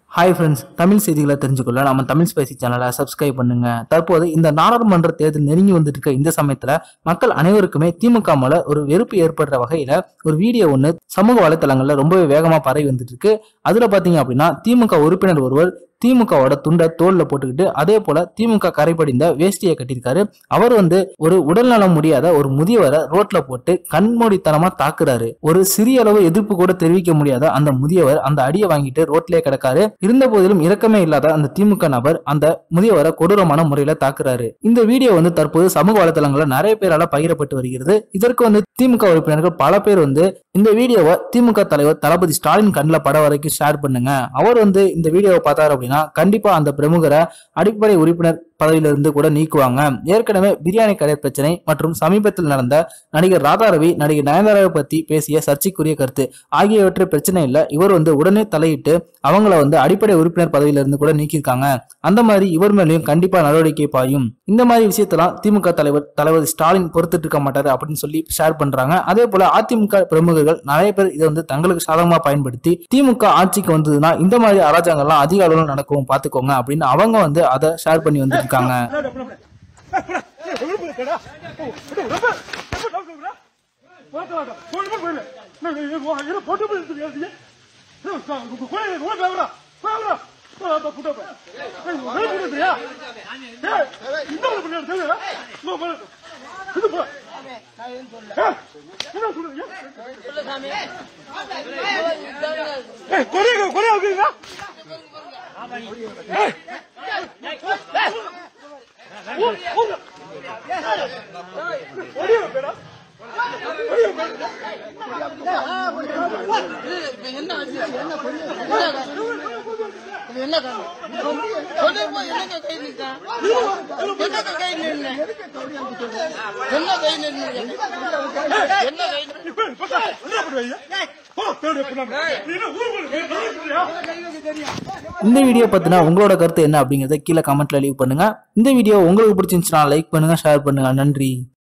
Hi friends Tamil செய்திகளை தெரிஞ்சுக்கொள்ள நம்ம Tamil spicy சேனலை சப்ஸ்கிரைப் பண்ணுங்க தற்போது இந்த நாடாளுமன்ற தேர்தல் நெருங்கி வந்துட்டு இருக்க இந்த சமயத்துல மக்கள் அனைவருக்குமே திமுக மேல ஒரு வெறுப்பு ஏற்படுற வகையில ஒரு வீடியோ ஒன்று சமூக வலைத்தளங்கள்ல ரொம்பவே வேகமா பரவி வந்துட்டு இருக்கு அதுல பாத்தீங்க அப்படின்னா திமுக உறுப்பினர் ஒருவர் திமுகவோட துண்டை தோல்ல போட்டுக்கிட்டு அதே போல திமுக கரைப்படிந்த வேஷ்டியை கட்டியிருக்காரு அவர் வந்து ஒரு உடல்நலம் முடியாத ஒரு முதியவரை ரோட்ல போட்டு கண்மூடித்தனமா தாக்குறாரு ஒரு சிறிய அளவு எதிர்ப்பு கூட தெரிவிக்க முடியாத அந்த முதியவர் அந்த அடியை வாங்கிட்டு ரோட்லயே கிடக்காரு இருந்த போதிலும் இரக்கமே இல்லாத அந்த திமுக நபர் அந்த முதியவரை கொடூரமான முறையில தாக்குறாரு இந்த வீடியோ வந்து தற்போது சமூக வலைதளங்கள்ல நிறைய பேரால பகிரப்பட்டு வருகிறது இதற்கு வந்து திமுக உறுப்பினர்கள் பல பேர் வந்து இந்த வீடியோவை திமுக தலைவர் தளபதி ஸ்டாலின் கண்ணில் பட வரைக்கும் ஷேர் பண்ணுங்க அவர் வந்து இந்த வீடியோவை பார்த்தாரு அப்படின்னா கண்டிப்பா அந்த பிரமுகரை அடிப்படை உறுப்பினர் பதவியிலிருந்து கூட நீக்குவாங்க ஏற்கனவே பிரியாணி கடை பிரச்சனை மற்றும் சமீபத்தில் நடந்த நடிகர் ராதாரவி நடிகர் நயன்தாராவை பத்தி பேசிய சர்ச்சைக்குரிய கருத்து ஆகியவற்றை பிரச்சனை இல்லை இவர் வந்து உடனே தலையிட்டு அவங்கள வந்து அடிப்படை உறுப்பினர் பதவியிலிருந்து கூட நீக்கியிருக்காங்க அந்த மாதிரி இவர் மேலேயும் கண்டிப்பா நடவடிக்கை பாயும் இந்த மாதிரி விஷயத்தெல்லாம் திமுக தலைவர் தளபதி ஸ்டாலின் பொறுத்துட்டு இருக்க மாட்டாரு அப்படின்னு சொல்லி ஷேர் பண்றாங்க அதே போல அதிமுக பிரமுகர்கள் நிறைய பேர் இதை வந்து தங்களுக்கு சாதகமா பயன்படுத்தி திமுக ஆட்சிக்கு வந்ததுன்னா இந்த மாதிரி அராஜகங்கள்லாம் அதிக அளவில் நடக்கும் பாத்துக்கோங்க அப்படின்னு அவங்க வந்து அதை ஷேர் பண்ணி வந்துருக்காங்க இது என்ன காரணம்? சொல்லிருப்போம், என்னங்க கை நீட்டா? என்னங்க கை நீட்டின? என்ன கை நீட்டினீங்க? என்ன கை நீட்டினீங்க? இந்த வீடியோ பத்தின உங்களோட கருத்து என்ன அப்படிங்கறத கீழே கமெண்ட்ல லீவ் பண்ணுங்க இந்த வீடியோ உங்களுக்கு பிடிச்சிருந்துச்சுன்னா லைக் பண்ணுங்க ஷேர் பண்ணுங்க நன்றி